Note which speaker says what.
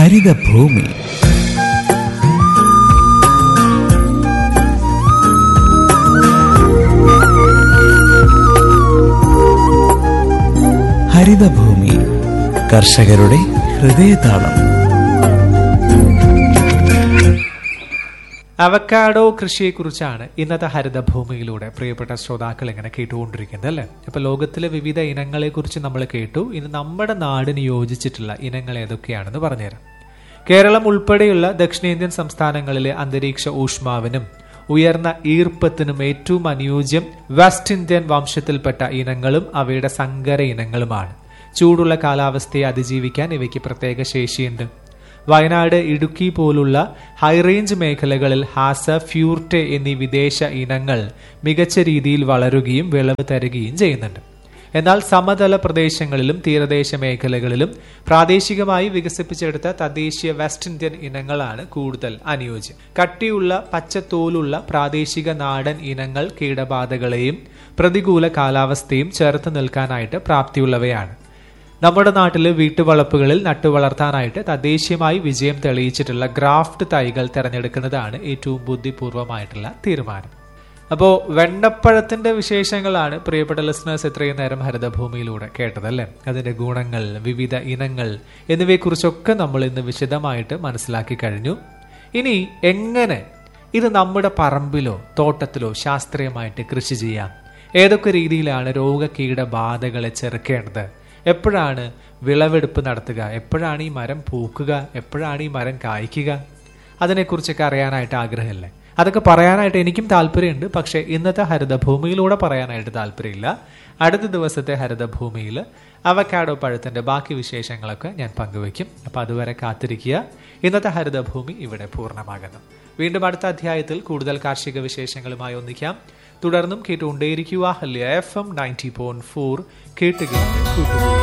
Speaker 1: ഹരിതഭൂമി ഹരിതഭൂമി കർഷകരുടെ ഹൃദയതാളം
Speaker 2: അവക്കാഡോ കൃഷിയെക്കുറിച്ചാണ് ഇന്നത്തെ ഹരിതഭൂമിയിലൂടെ പ്രിയപ്പെട്ട ശ്രോതാക്കൾ ഇങ്ങനെ കേട്ടുകൊണ്ടിരിക്കുന്നത് അല്ലേ ഇപ്പൊ ലോകത്തിലെ വിവിധ ഇനങ്ങളെ കുറിച്ച് നമ്മൾ കേട്ടു ഇന്ന് നമ്മുടെ നാടിന് യോജിച്ചിട്ടുള്ള ഇനങ്ങൾ ഏതൊക്കെയാണെന്ന് പറഞ്ഞുതരാം കേരളം ഉൾപ്പെടെയുള്ള ദക്ഷിണേന്ത്യൻ സംസ്ഥാനങ്ങളിലെ അന്തരീക്ഷ ഊഷ്മാവിനും ഉയർന്ന ഈർപ്പത്തിനും ഏറ്റവും അനുയോജ്യം വെസ്റ്റ് ഇന്ത്യൻ വംശത്തിൽപ്പെട്ട ഇനങ്ങളും അവയുടെ സങ്കര ഇനങ്ങളുമാണ് ചൂടുള്ള കാലാവസ്ഥയെ അതിജീവിക്കാൻ ഇവയ്ക്ക് പ്രത്യേക ശേഷിയുണ്ട് വയനാട് ഇടുക്കി പോലുള്ള ഹൈറേഞ്ച് മേഖലകളിൽ ഹാസ ഫ്യൂർട്ടെ എന്നീ വിദേശ ഇനങ്ങൾ മികച്ച രീതിയിൽ വളരുകയും വിളവ് തരുകയും ചെയ്യുന്നുണ്ട് എന്നാൽ സമതല പ്രദേശങ്ങളിലും തീരദേശ മേഖലകളിലും പ്രാദേശികമായി വികസിപ്പിച്ചെടുത്ത തദ്ദേശീയ വെസ്റ്റ് ഇന്ത്യൻ ഇനങ്ങളാണ് കൂടുതൽ അനുയോജ്യം കട്ടിയുള്ള പച്ചത്തോലുള്ള പ്രാദേശിക നാടൻ ഇനങ്ങൾ കീടബാധകളെയും പ്രതികൂല കാലാവസ്ഥയും ചേർത്ത് നിൽക്കാനായിട്ട് പ്രാപ്തിയുള്ളവയാണ് നമ്മുടെ നാട്ടിലെ വീട്ടുവളപ്പുകളിൽ നട്ടുവളർത്താനായിട്ട് തദ്ദേശീയമായി വിജയം തെളിയിച്ചിട്ടുള്ള ഗ്രാഫ്റ്റ് തൈകൾ തിരഞ്ഞെടുക്കുന്നതാണ് ഏറ്റവും ബുദ്ധിപൂർവമായിട്ടുള്ള തീരുമാനം അപ്പോൾ വെണ്ണപ്പഴത്തിന്റെ വിശേഷങ്ങളാണ് പ്രിയപ്പെട്ട ലിസണേഴ്സ് ഇത്രയും നേരം ഹരിതഭൂമിയിലൂടെ കേട്ടതല്ലേ അതിന്റെ ഗുണങ്ങൾ വിവിധ ഇനങ്ങൾ എന്നിവയെക്കുറിച്ചൊക്കെ നമ്മൾ ഇന്ന് വിശദമായിട്ട് മനസ്സിലാക്കി കഴിഞ്ഞു ഇനി എങ്ങനെ ഇത് നമ്മുടെ പറമ്പിലോ തോട്ടത്തിലോ ശാസ്ത്രീയമായിട്ട് കൃഷി ചെയ്യാം ഏതൊക്കെ രീതിയിലാണ് രോഗകീടബാധകളെ ചെറുക്കേണ്ടത് എപ്പോഴാണ് വിളവെടുപ്പ് നടത്തുക എപ്പോഴാണ് ഈ മരം പൂക്കുക എപ്പോഴാണ് ഈ മരം കായ്ക്കുക അതിനെക്കുറിച്ചൊക്കെ അറിയാനായിട്ട് ആഗ്രഹമല്ലേ അതൊക്കെ പറയാനായിട്ട് എനിക്കും താല്പര്യമുണ്ട് പക്ഷേ ഇന്നത്തെ ഹരിതഭൂമിയിലൂടെ പറയാനായിട്ട് താല്പര്യമില്ല അടുത്ത ദിവസത്തെ ഹരിതഭൂമിയിൽ അവക്കാഡോ പഴത്തിന്റെ ബാക്കി വിശേഷങ്ങളൊക്കെ ഞാൻ പങ്കുവയ്ക്കും അപ്പോൾ അതുവരെ കാത്തിരിക്കുക ഇന്നത്തെ ഹരിതഭൂമി ഇവിടെ പൂർണ്ണമാകുന്നു വീണ്ടും അടുത്ത അധ്യായത്തിൽ കൂടുതൽ കാർഷിക വിശേഷങ്ങളുമായി ഒന്നിക്കാം തുടർന്നും കേട്ടുകൊണ്ടേയിരിക്കുക ഹല്യ F M ninety point four കേട്ടുകേട്ട് കൂട്ടുക